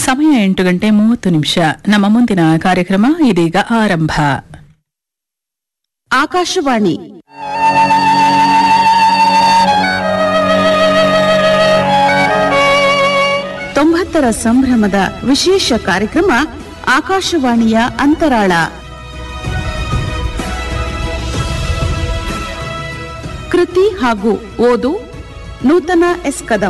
ಸಮಯ ಎಂಟು ಗಂಟೆ ಮೂವತ್ತು ನಿಮಿಷ ನಮ್ಮ ಮುಂದಿನ ಕಾರ್ಯಕ್ರಮ ಇದೀಗ ಆರಂಭ ಆಕಾಶವಾಣಿ ತೊಂಬತ್ತರ ಸಂಭ್ರಮದ ವಿಶೇಷ ಕಾರ್ಯಕ್ರಮ ಆಕಾಶವಾಣಿಯ ಅಂತರಾಳ ಕೃತಿ ಹಾಗೂ ಓದು ನೂತನ ಎಸ್ ಕದಂ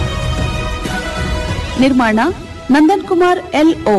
ನಿರ್ಮಾಣ Nandan Kumar L O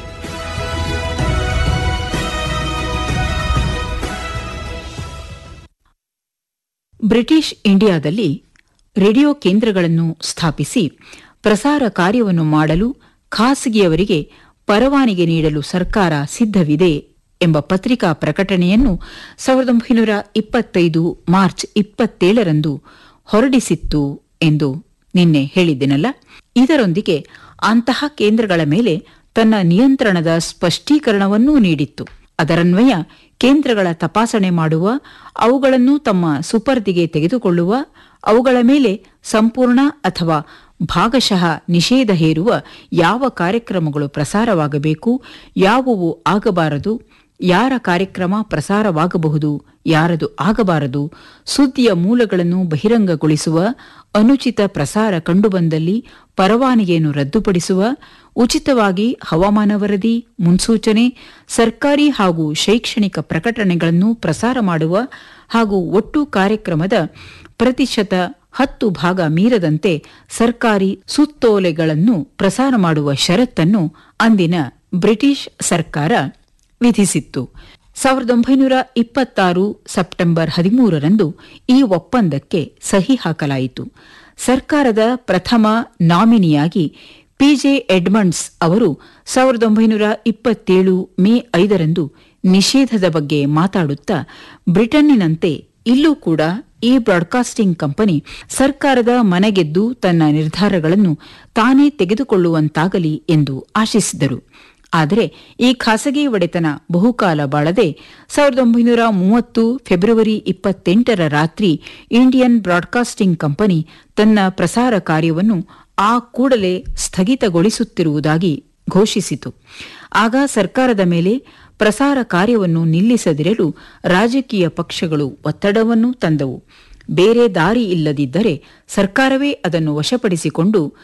British ಇಂಡಿಯಾದಲ್ಲಿ ರೇಡಿಯೋ ಕೇಂದ್ರಗಳನ್ನು ಸ್ಥಾಪಿಸಿ ಪ್ರಸಾರ ಕಾರ್ಯವನ್ನು ಮಾಡಲು ಖಾಸಗಿಯವರಿಗೆ ಪರವಾನಗಿ ನೀಡಲು ಸರ್ಕಾರ ಸಿದ್ಧವಿದೆ ಎಂಬ ಪತ್ರಿಕಾ ಪ್ರಕಟಣೆಯನ್ನು ಸಾವಿರದ ಒಂಬೈನೂರ ಇಪ್ಪತ್ತೈದು ಮಾರ್ಚ್ ಇಪ್ಪತ್ತೇಳರಂದು ಹೊರಡಿಸಿತ್ತು ಎಂದು ನಿನ್ನೆ ಹೇಳಿದ್ದೆನಲ್ಲ ಇದರೊಂದಿಗೆ ಅಂತಹ ಕೇಂದ್ರಗಳ ಮೇಲೆ ತನ್ನ ನಿಯಂತ್ರಣದ ಸ್ಪಷ್ಟೀಕರಣವನ್ನೂ ನೀಡಿತ್ತು ಅದರನ್ವಯ ಕೇಂದ್ರಗಳ ತಪಾಸಣೆ ಮಾಡುವ ಅವುಗಳನ್ನು ತಮ್ಮ ಸುಪರ್ದಿಗೆ ತೆಗೆದುಕೊಳ್ಳುವ ಅವುಗಳ ಮೇಲೆ ಸಂಪೂರ್ಣ ಅಥವಾ ಭಾಗಶಃ ನಿಷೇಧ ಹೇರುವ ಯಾವ ಕಾರ್ಯಕ್ರಮಗಳು ಪ್ರಸಾರವಾಗಬೇಕು ಯಾವುವು ಆಗಬಾರದು ಯಾರ ಕಾರ್ಯಕ್ರಮ ಪ್ರಸಾರವಾಗಬಹುದು ಯಾರದು ಆಗಬಾರದು ಸುದ್ದಿಯ ಮೂಲಗಳನ್ನು ಬಹಿರಂಗಗೊಳಿಸುವ ಅನುಚಿತ ಪ್ರಸಾರ ಕಂಡುಬಂದಲ್ಲಿ ಪರವಾನಗಿಯನ್ನು ರದ್ದುಪಡಿಸುವ ಉಚಿತವಾಗಿ ಹವಾಮಾನ ವರದಿ ಮುನ್ಸೂಚನೆ ಸರ್ಕಾರಿ ಹಾಗೂ ಶೈಕ್ಷಣಿಕ ಪ್ರಕಟಣೆಗಳನ್ನು ಪ್ರಸಾರ ಮಾಡುವ ಹಾಗೂ ಒಟ್ಟು ಕಾರ್ಯಕ್ರಮದ ಪ್ರತಿಶತ ಹತ್ತು ಭಾಗ ಮೀರದಂತೆ ಸರ್ಕಾರಿ ಸುತ್ತೋಲೆಗಳನ್ನು ಪ್ರಸಾರ ಮಾಡುವ ಷರತ್ತನ್ನು ಅಂದಿನ ಬ್ರಿಟಿಷ್ ಸರ್ಕಾರ ವಿಧಿಸಿತ್ತು ಸಾವಿರದ ಒಂಬೈನೂರ ಇಪ್ಪತ್ತಾರು ಸೆಪ್ಟೆಂಬರ್ ಹದಿಮೂರರಂದು ಈ ಒಪ್ಪಂದಕ್ಕೆ ಸಹಿ ಹಾಕಲಾಯಿತು ಸರ್ಕಾರದ ಪ್ರಥಮ ನಾಮಿನಿಯಾಗಿ ಪಿಜೆ ಎಡ್ಮಂಡ್ಸ್ ಅವರು ಸಾವಿರದ ಒಂಬೈನೂರ ಇಪ್ಪತ್ತೇಳು ಮೇ ಐದರಂದು ನಿಷೇಧದ ಬಗ್ಗೆ ಮಾತಾಡುತ್ತಾ ಬ್ರಿಟನ್ನಿನಂತೆ ಇಲ್ಲೂ ಕೂಡ ಈ ಬ್ರಾಡ್ಕಾಸ್ಟಿಂಗ್ ಕಂಪನಿ ಸರ್ಕಾರದ ಮನೆಗೆದ್ದು ತನ್ನ ನಿರ್ಧಾರಗಳನ್ನು ತಾನೇ ತೆಗೆದುಕೊಳ್ಳುವಂತಾಗಲಿ ಎಂದು ಆಶಿಸಿದರು ಆದರೆ ಈ ಖಾಸಗಿ ಒಡೆತನ ಬಹುಕಾಲ ಬಾಳದೆ ಸಾವಿರದ ಒಂಬೈನೂರ ಮೂವತ್ತು ಫೆಬ್ರವರಿ ಇಪ್ಪತ್ತೆಂಟರ ರಾತ್ರಿ ಇಂಡಿಯನ್ ಬ್ರಾಡ್ಕಾಸ್ಟಿಂಗ್ ಕಂಪನಿ ತನ್ನ ಪ್ರಸಾರ ಕಾರ್ಯವನ್ನು ಆ ಕೂಡಲೇ ಸ್ಥಗಿತಗೊಳಿಸುತ್ತಿರುವುದಾಗಿ ಘೋಷಿಸಿತು ಆಗ ಸರ್ಕಾರದ ಮೇಲೆ ಪ್ರಸಾರ ಕಾರ್ಯವನ್ನು ನಿಲ್ಲಿಸದಿರಲು ರಾಜಕೀಯ ಪಕ್ಷಗಳು ಒತ್ತಡವನ್ನು ತಂದವು ಬೇರೆ ದಾರಿ ಇಲ್ಲದಿದ್ದರೆ ಸರ್ಕಾರವೇ ಅದನ್ನು ವಶಪಡಿಸಿಕೊಂಡು